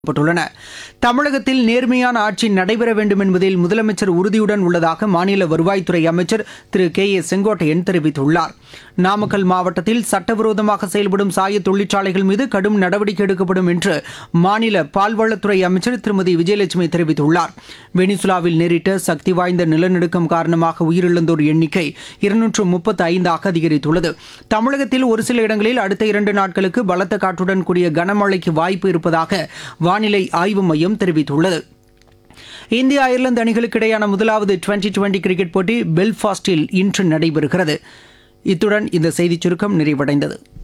பட்டுள்ளன தமிழகத்தில் நேர்மையான ஆட்சி நடைபெற வேண்டும் என்பதில் முதலமைச்சர் உறுதியுடன் உள்ளதாக மாநில வருவாய்த்துறை அமைச்சர் திரு கே ஏ செங்கோட்டையன் தெரிவித்துள்ளார் நாமக்கல் மாவட்டத்தில் சட்டவிரோதமாக செயல்படும் சாய தொழிற்சாலைகள் மீது கடும் நடவடிக்கை எடுக்கப்படும் என்று மாநில பால்வளத்துறை அமைச்சர் திருமதி விஜயலட்சுமி தெரிவித்துள்ளார் வெனிசுலாவில் நேரிட்ட சக்தி வாய்ந்த நிலநடுக்கம் காரணமாக உயிரிழந்தோர் எண்ணிக்கை இருநூற்று முப்பத்து ஐந்தாக அதிகரித்துள்ளது தமிழகத்தில் ஒரு சில இடங்களில் அடுத்த இரண்டு நாட்களுக்கு பலத்த காற்றுடன் கூடிய கனமழைக்கு வாய்ப்பு இருப்பதாக வானிலை ஆய்வு மையம் தெரிவித்துள்ளது இந்திய அயர்லாந்து அணிகளுக்கு இடையான முதலாவது டுவெண்டி டுவெண்டி கிரிக்கெட் போட்டி பெல்ஃபாஸ்டில் இன்று நடைபெறுகிறது இத்துடன் இந்த செய்திச் சுருக்கம் நிறைவடைந்தது